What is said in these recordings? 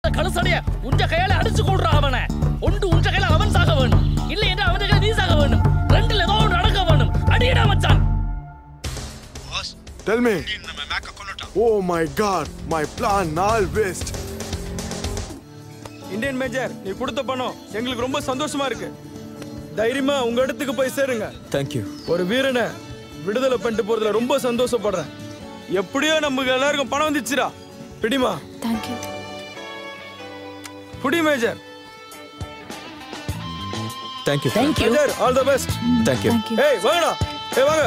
கழுசடைய உஞ்ச கையால அடிச்சு கூடுறா அவனை ஒன்று உஞ்ச கையில அவன் சாக வேணும் இல்லை என்று அவன் கையில நீ சாக வேணும் ரெண்டுல ஏதோ ஒன்று நடக்க வேணும் அடியடா மச்சான் Tell me. Oh my god, my plan all waste. Indian major நீ கொடுத்த பணம் எங்களுக்கு ரொம்ப சந்தோஷமா இருக்கு தைரியமா உங்க இடத்துக்கு போய் சேருங்க தேங்க்யூ ஒரு வீரனை விடுதலை பண்ணிட்டு போறதுல ரொம்ப சந்தோஷப்படுறேன் எப்படியோ நமக்கு எல்லாருக்கும் பணம் வந்துச்சுடா பிடிமா தேங்க்யூ புடி major thank you major all the best thank you thank you ஏய் வாங்கடா ஏய் வாங்க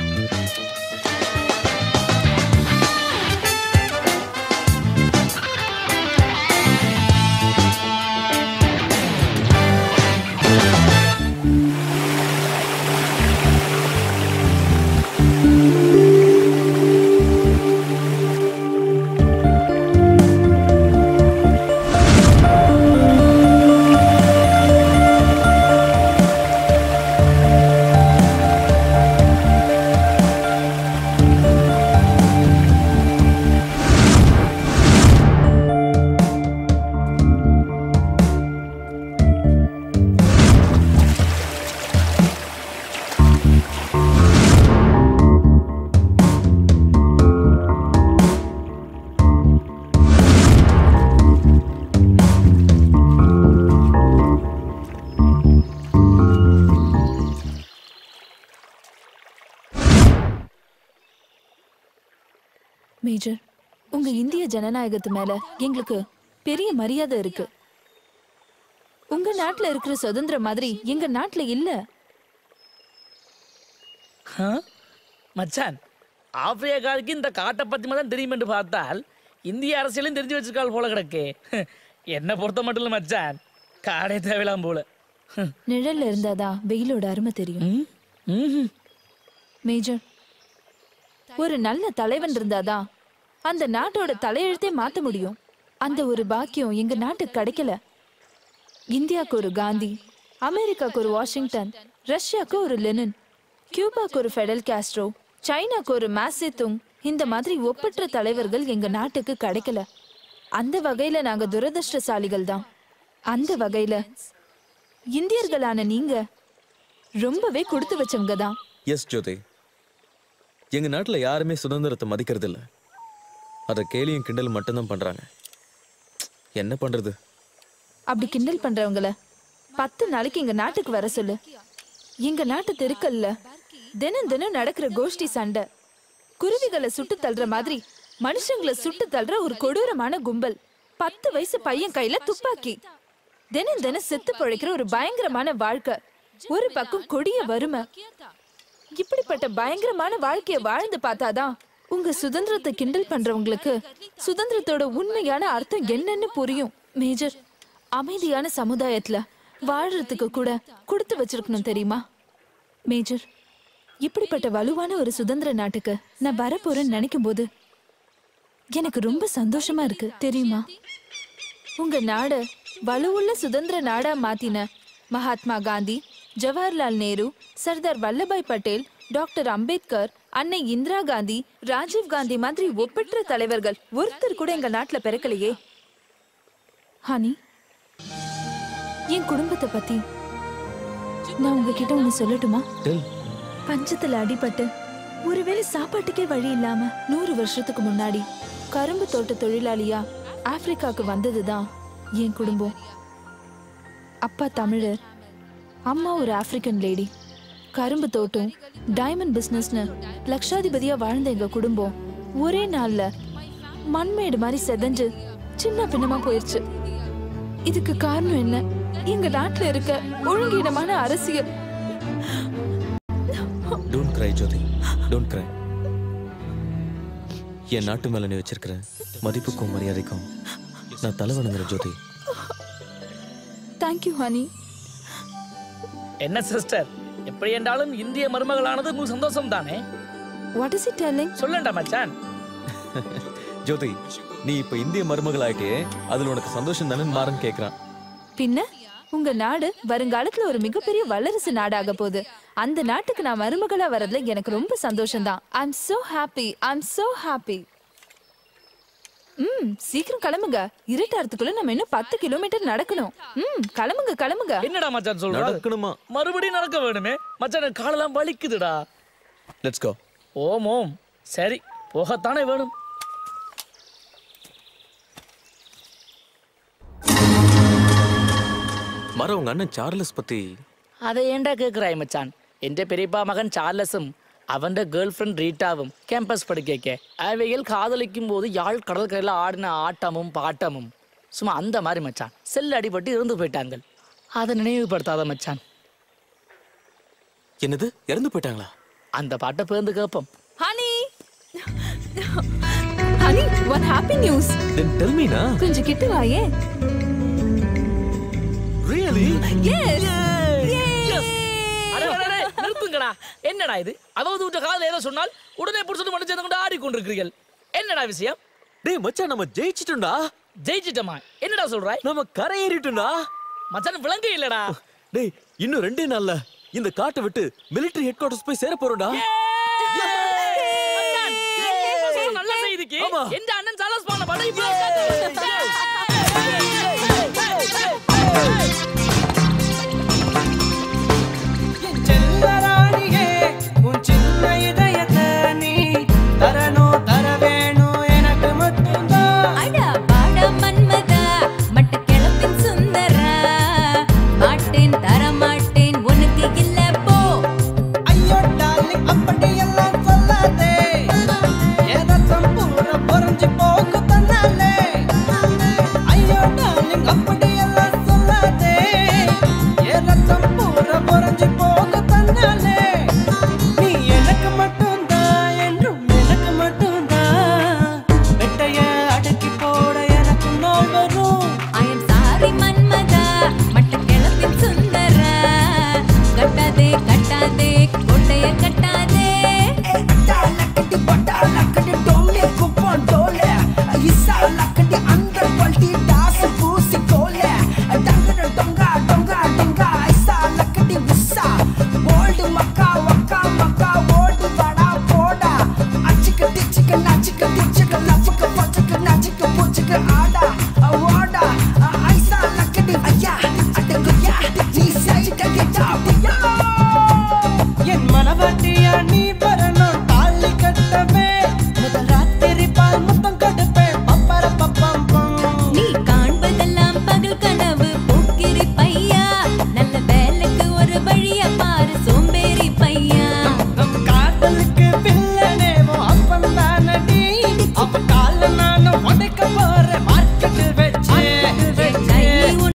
மேஜர் உங்க இந்திய ஜனநாயகத்து மேல எங்களுக்கு பெரிய மரியாதை இருக்கு உங்க நாட்டுல இருக்கிற சுதந்திரம் மாதிரி எங்க நாட்டுல இல்ல ஆ? மச்சான் ஆப்பிரிக்காவுக்கு இந்த காட்டை பத்தி மட்டும் தெரியும் என்று பார்த்தால் இந்திய அரசியலும் தெரிஞ்சு வச்சிருக்காள் போல கிடக்கு என்ன பொறுத்த மட்டும் இல்ல மச்சான் காடே தேவையில்லாம் போல நிழல்ல இருந்தாதான் வெயிலோட அருமை தெரியும் ம்? ம்ஹும். மேஜர் ஒரு நல்ல தலைவன் இருந்தாதான் அந்த நாட்டோட தலையெழுத்தே மாத்த முடியும் அந்த ஒரு பாக்கியம் எங்க நாட்டுக்கு கிடைக்கல இந்தியாவுக்கு ஒரு காந்தி அமெரிக்காக்கு ஒரு வாஷிங்டன் ரஷ்யாக்கு ஒரு லெனின் கியூபாக்கு ஒரு ஃபெடல் காஸ்ட்ரோ சைனாக்கு ஒரு மாசேதுங் இந்த மாதிரி ஒப்பற்ற தலைவர்கள் எங்க நாட்டுக்கு கிடைக்கல அந்த வகையில நாங்க துரதிர்ஷ்டசாலிகள் தான் அந்த வகையில இந்தியர்களான நீங்க ரொம்பவே கொடுத்து வச்சவங்க தான் எஸ் ஜோதி எங்க நாட்டுல யாருமே சுதந்திரத்தை மதிக்கிறது இல்ல அதை கேலியும் கிண்டல் மட்டும்தான் பண்றாங்க என்ன பண்றது அப்படி கிண்டல் பண்றவங்கள பத்து நாளைக்கு எங்க நாட்டுக்கு வர சொல்லு எங்க நாட்டு தெருக்கல்ல தினம் தினம் நடக்கிற கோஷ்டி சண்டை குருவிகளை சுட்டு தள்ளுற மாதிரி மனுஷங்களை சுட்டு தள்ளுற ஒரு கொடூரமான கும்பல் பத்து வயசு பையன் கையில துப்பாக்கி தினம் தினம் செத்து பிழைக்கிற ஒரு பயங்கரமான வாழ்க்கை ஒரு பக்கம் கொடிய வறுமை இப்படிப்பட்ட பயங்கரமான வாழ்க்கைய வாழ்ந்து பார்த்தாதான் உங்க சுதந்திரத்தை கிண்டல் பண்றவங்களுக்கு சுதந்திரத்தோட உண்மையான அர்த்தம் என்னன்னு புரியும் மேஜர் அமைதியான சமுதாயத்துல வாழறதுக்கு கூட கொடுத்து வச்சிருக்கணும் தெரியுமா மேஜர் இப்படிப்பட்ட வலுவான ஒரு சுதந்திர நாட்டுக்கு நான் வரப்போறேன்னு நினைக்கும் போது எனக்கு ரொம்ப சந்தோஷமா இருக்கு தெரியுமா உங்க நாட வலுவுள்ள சுதந்திர நாடா மாத்தின மகாத்மா காந்தி ஜவஹர்லால் நேரு சர்தார் வல்லபாய் பட்டேல் டாக்டர் அம்பேத்கர் அன்னை இந்திரா காந்தி ராஜீவ் காந்தி மாதிரி ஒப்பற்ற தலைவர்கள் ஒருத்தர் கூட எங்க நாட்டுல பிறக்கலையே ஹனி என் குடும்பத்தை பத்தி நான் உங்ககிட்ட ஒண்ணு சொல்லட்டுமா டெல் பஞ்சத்துல அடிபட்டு ஒருவேளை சாப்பாட்டுக்கே வழி இல்லாம நூறு வருஷத்துக்கு முன்னாடி கரும்பு தோட்ட தொழிலாளியா ஆப்பிரிக்காக்கு வந்ததுதான் என் குடும்பம் அப்பா தமிழர் அம்மா ஒரு ஆப்பிரிக்கன் லேடி கரும்பு தோட்டம் டைமண்ட் பிசினஸ்னு லட்சாதிபதியா வாழ்ந்த எங்க குடும்பம் ஒரே நாள்ல மண்மேடு மாதிரி செதஞ்சு சின்ன பின்னமா போயிருச்சு இதுக்கு காரணம் என்ன எங்க நாட்டுல இருக்க ஒழுங்கீனமான அரசியல் டோன்ட் கிரை ஜோதி டோன்ட் கிரை என் நாட்டு மேல நீ வச்சிருக்கிற மதிப்புக்கும் மரியாதைக்கும் நான் தலை வணங்குறேன் ஜோதி தேங்க்யூ ஹனி என்ன சிஸ்டர் எப்படி என்றாலும் இந்திய மருமகளானது உங்களுக்கு சந்தோஷம் தானே வாட் இஸ் இட் டெல்லிங் சொல்லண்டா மச்சான் ஜோதி நீ இப்ப இந்திய மருமகள் ஆயிட்டே அதுல உனக்கு சந்தோஷம் தானே மாறன்னு கேக்குறான் பின்ன உங்க நாடு வருங்காலத்துல ஒரு மிகப்பெரிய வல்லரசு நாடாக போகுது அந்த நாட்டுக்கு நான் மருமகளா வரதுல எனக்கு ரொம்ப சந்தோஷம் தான் I'm so happy I'm so happy ம் சீக்கிரம் கிளம்புங்க இருட்டாறதுக்குள்ள நம்ம இன்னும் பத்து கிலோமீட்டர் நடக்கணும் ம் கிளம்புங்க கிளம்புங்க என்னடா மச்சான் சொல்ற நடக்கணுமா மறுபடியும் நடக்க வேணுமே மச்சான் எனக்கு காலெல்லாம் வலிக்குதுடா லெட்ஸ் கோ ஓம் ஓம் சரி போகத்தானே வேணும் மர உங்க அண்ணன் சார்லஸ் பத்தி அதை ஏன்டா கேட்குறாய் மச்சான் എൻ്റെ பெரியப்பா மகன் சார்லஸும் அவൻ്റെ கேர்ள் ஃப்ரெண்ட் ரீட்டாவும் கேம்பஸ் படிக்க அவைகள் காதலிக்கும் போது யாழ் கடற்கரையில் ஆடின ஆட்டமும் பாட்டமும் சும்மா அந்த மாதிரி மச்சான் செல் அடிபட்டு இறந்து போயிட்டாங்க அதை நினைவுபடுத்தாத மச்சான் என்னது இறந்து போயிட்டாங்களா அந்த பாட்டை பேர்ந்து கேட்போம் honey honey one happy news then tell Meena கொஞ்சம் கிட்ட வாயே ரியலி எஸ் அடே, அடே, அடே, நிறுத்துங்கடா என்னடா இது அதாவது உங்க காதல ஏதோ சொன்னால் உடனே புடிச்சிட்டு மனுஷன் கொண்டு ஆடிக்கொண்டிருக்கிறீர்கள் என்னடா விஷயம் டேய் மச்சான் நம்ம ஜெயிச்சிட்டோம்டா ஜெயிச்சிட்டமா என்னடா சொல்றாய் நம்ம கரையேறிட்டோம்டா மச்சான் விளங்க இல்லடா டேய் இன்னும் ரெண்டே நாள்ல இந்த காட்டை விட்டு மிலிட்டரி ஹெட் குவார்டர்ஸ் போய் சேர போறோம்டா மச்சான், இது இப்ப சொன்ன நல்ல செய்திக்கு ஆமா. எந்த